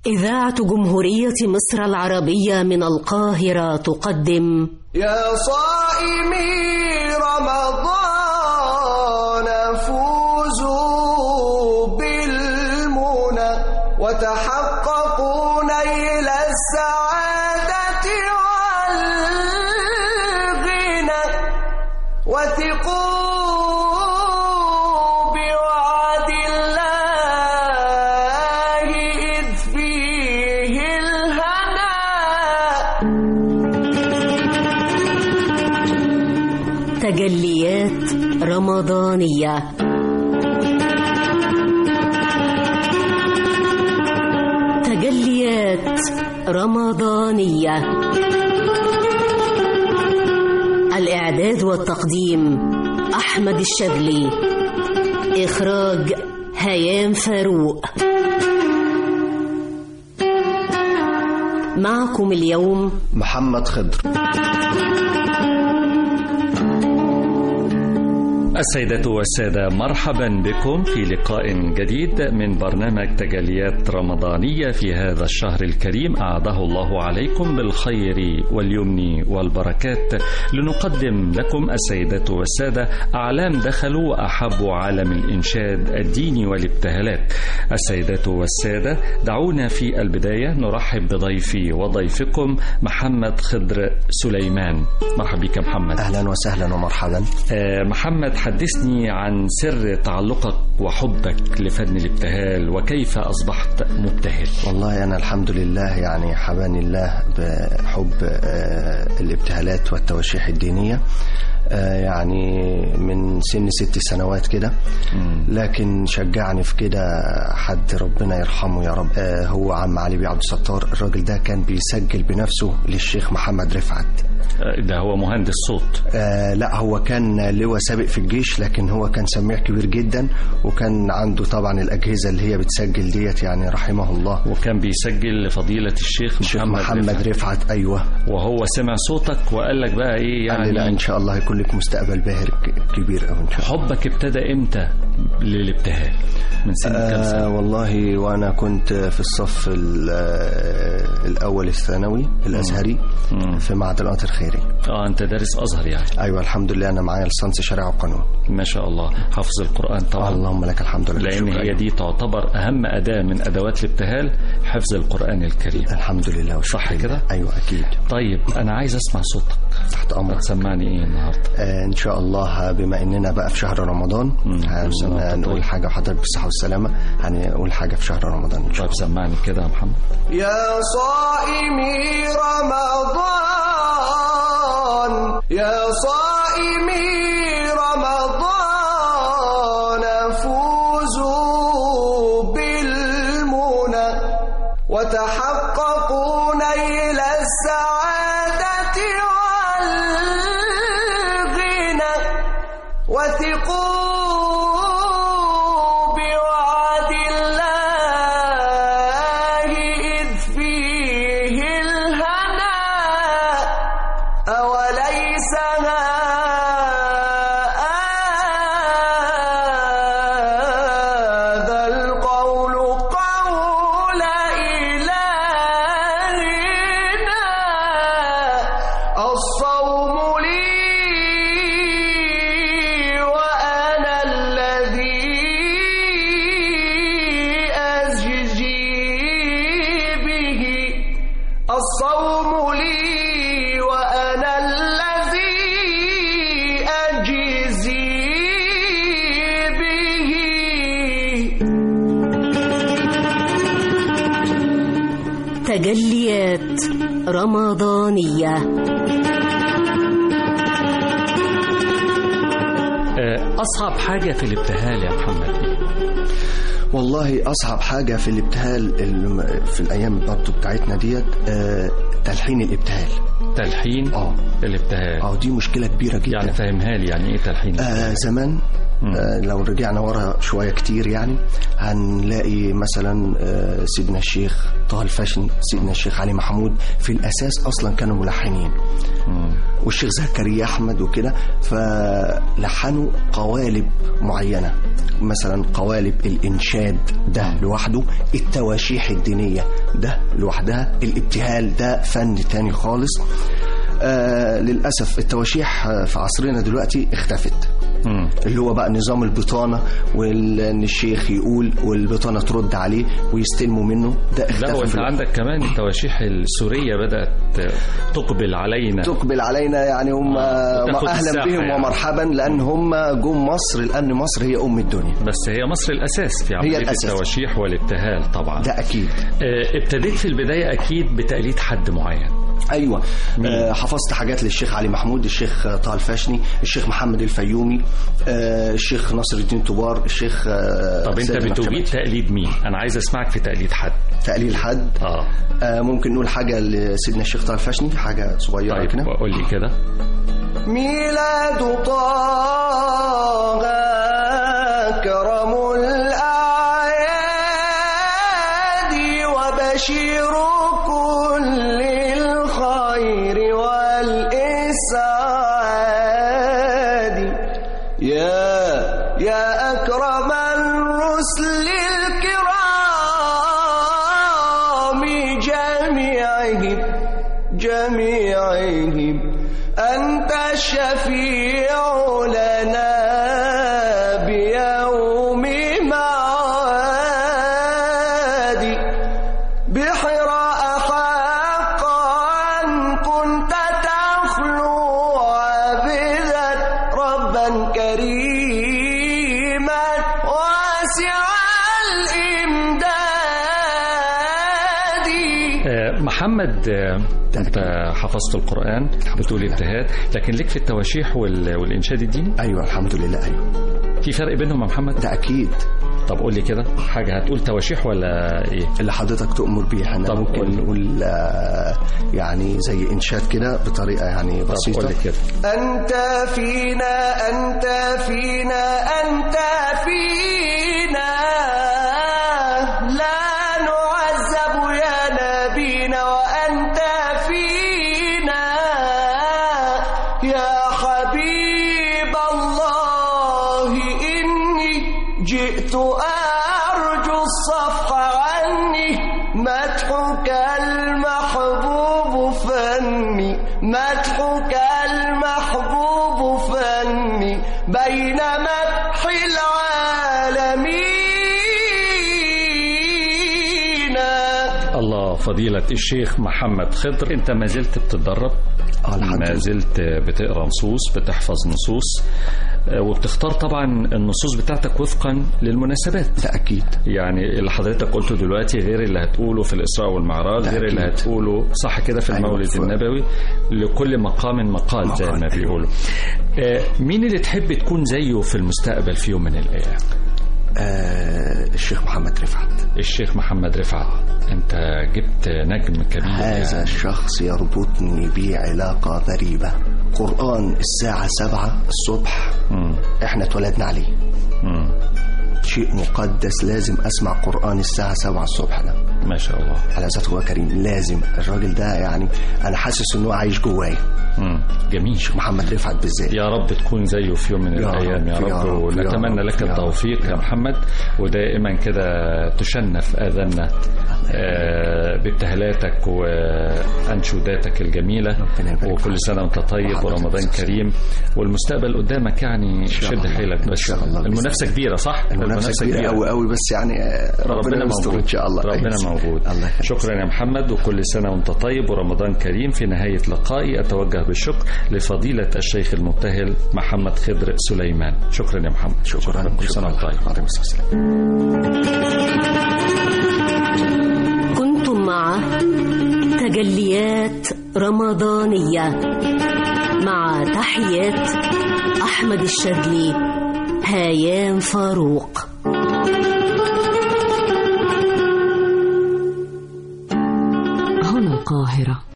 إذاعة جمهورية مصر العربية من القاهرة تقدم يا صائمي رمضان فوزوا بالمنى وتحققوا نيل السعادة والغنى وثقوا بوعد الله إذ فيه الهنا تجليات رمضانية تجليات رمضانية الإعداد والتقديم أحمد الشاذلي إخراج هيام فاروق معكم اليوم محمد خضر السيدة والسادة مرحبا بكم في لقاء جديد من برنامج تجليات رمضانية في هذا الشهر الكريم أعاده الله عليكم بالخير واليمن والبركات لنقدم لكم السيدة والسادة أعلام دخلوا وأحبوا عالم الإنشاد الديني والابتهالات السيدة والسادة دعونا في البداية نرحب بضيفي وضيفكم محمد خضر سليمان مرحبا بك محمد أهلا وسهلا ومرحبا آه، محمد حدثني عن سر تعلقك وحبك لفن الابتهال وكيف أصبحت مبتهل والله أنا الحمد لله يعني حباني الله بحب آه، الابتهالات والتواشيح الدينية آه، يعني من سن ست سنوات كده لكن شجعني في كده حد ربنا يرحمه يا رب آه، هو عم علي بيه عبد الستار الراجل ده كان بيسجل بنفسه للشيخ محمد رفعت آه، ده هو مهندس صوت آه لا هو كان لواء سابق في الجيش لكن هو كان سميع كبير جدا وكان عنده طبعا الأجهزة اللي هي بتسجل ديت يعني رحمه الله وكان بيسجل لفضيلة الشيخ الشيخ محمد, محمد رفعت. رفعت أيوه وهو سمع صوتك وقال لك بقى ايه قال لي لا يعني إن شاء الله هيكون لك مستقبل باهر ك- كبير أوي إن شاء الله حبك ابتدى امتى للابتهال من سن كام آه سنة والله وأنا كنت في الصف ال- آه، الأول الثانوي الأزهري مم. في معهد القطر الخيري اه انت دارس ازهر يعني أيوه الحمد لله أنا معايا لسانس شرع وقانون ما شاء الله حافظ القرآن طبعا اللهم لك الحمد لله لأن شكراً. هي دي تعتبر أهم أداة من أدوات الابتهال حفظ القرآن الكريم الحمد لله والشكر صح كده؟ لله. أيوه أكيد طيب أنا عايز أسمع صوتك تحت أمرك هتسمعني إيه النهاردة آه، ان شاء الله بما اننا بقى في شهر رمضان مم. كل سنة وأنت هنقول طيب. حاجه وحضرتك بالصحه والسلامه هنقول حاجه في شهر رمضان ان شاء طيب سمعني كده يا محمد يا صائمي رمضان يا صائمي رمضان فوزوا بالمنى وتحققوا نيل السعادة والغنى وثقوا بوعد الله إذ فيه الهنا أوليس هذا القول قول إلهنا الصوم لي وأنا الذي أجزي به الصوم لي وأنا الذي أجزي به تجليات رمضانية آه، أصعب حاجة في الابتهال يا محمد إيه؟ والله أصعب حاجة في الابتهال الم- في الأيام برضو بتاعتنا ديت آه، تلحين الابتهال تلحين اه الابتهال اه دي مشكلة كبيرة جدا يعني فهمها لي يعني إيه تلحين آه زمان آه لو رجعنا ورا شوية كتير يعني هنلاقي مثلا آه سيدنا الشيخ طه الفاشن سيدنا الشيخ علي محمود في الأساس أصلا كانوا ملحنين مم. والشيخ زكريا أحمد وكده فلحنوا قوالب معينة مثلا قوالب الإنشاد الإنشاد ده لوحده التواشيح الدينية ده لوحدها الابتهال ده فن تاني خالص آه للأسف التواشيح آه، في عصرنا دلوقتي اختفت مم. اللي هو بقى نظام البطانة وان الشيخ يقول والبطانة ترد عليه ويستلموا منه ده لا اختفى وانت في الوقت. عندك كمان التواشيح السورية بدأت تقبل علينا تقبل علينا يعني هم آه، وتاخد اهلا الساحة بهم يعني. ومرحبا لان هم جم مصر لان مصر هي ام الدنيا بس هي مصر الأساس في عملية الأساس. التواشيح والابتهال طبعا ده اكيد آه، ابتديت في البداية أكيد بتقليد حد معين ايوه مين؟ آه حفظت حاجات للشيخ علي محمود الشيخ طه الفاشني الشيخ محمد الفيومي آه الشيخ ناصر الدين طوبار الشيخ آه طب انت سيد بتجيد النقشبندي. تقليد مين انا عايز اسمعك في تقليد حد تقليل حد اه آه ممكن نقول حاجه لسيدنا الشيخ طه الفاشني حاجه صغيره طيب كده قول لي كده ميلاد طه كرم الأعياد وبشير كل الخير والإسعاد يا يا أكرم الرسل الكرام جميعهم جميعهم أنت الشفيع لنا بيوم معاد بحراء حقا كنت تخلو عابدا ربا كريما واسع الإمداد آه، محمد آه، انت حفظت القرآن بتقول ابتهال لكن ليك في التواشيح وال- والإنشاد الديني أيوة الحمد لله أيوة في فرق بينهم يا محمد ده أكيد طب قول لي كده حاجة هتقول تواشيح ولا ايه اللي حضرتك تؤمر بيه احنا طب ممكن قول. نقول آه، يعني زي انشاد كده بطريقه يعني طب بسيطه قول لي كده انت فينا انت فينا انت فينا لا نعذب يا نبينا وانت فينا يا حبيب الله اني جئت ارجو الصفح عني مدحك المحبوب فني مدحك المحبوب فني بين مدح العالمين الله فضيلة الشيخ محمد خضر انت ما زلت بتتدرب آه، الحمد ما لله. زلت بتقرا نصوص بتحفظ نصوص آه، وبتختار طبعا النصوص بتاعتك وفقا للمناسبات ده اكيد يعني اللي حضرتك قلته دلوقتي غير اللي هتقوله في الإسراء والمعراج ده غير اللي أكيد. هتقوله صح كده في أيوة، المولد ف- النبوي لكل مقام مقال زي مقال، ما أيوة. بيقولوا آه، مين اللي تحب تكون زيه في المستقبل في يوم من الأيام آه الشيخ محمد رفعت الشيخ محمد رفعت انت جبت نجم كبير هذا يعني. الشخص يربطني بيه علاقة غريبة قرآن الساعة سبعة الصبح مم. احنا اتولدنا عليه مم. شيء مقدس لازم اسمع قرآن الساعة سبعة الصبح ده ما شاء الله على ذات هو كريم لازم الراجل ده يعني انا حاسس انه عايش جوايا مم. جميل شيخ محمد رفعت بالذات يا رب تكون زيه في يوم من يا الأيام يا رب، رب, يا رب، ونتمنى يا لك رب، يا التوفيق رب. يا محمد ودائما كده تشنف آذاننا آه، بابتهالاتك وأنشوداتك الجميلة ربنا يبارك وكل فيك. سنة وأنت طيب وحضرتك ورمضان بخير. كريم والمستقبل قدامك يعني شاء شد الله. حيلك إن بس شاء الله بإذن المنافسة كبيرة صح؟ المنافسة كبيرة قوي قوي بس يعني آه، ربنا يستر موجود ان شاء الله ربنا أيوة. موجود الله يخليك. شكرا يا محمد وكل سنة وانت طيب ورمضان كريم في نهاية لقائي أتوجه بالشكر لفضيلة الشيخ المبتهل محمد خضر سليمان شكرا يا محمد شكرا كل سنة وانت طيب عليكم السلام كنتم مع تجليات رمضانية مع تحيات أحمد الشاذلي هيام فاروق هنا القاهرة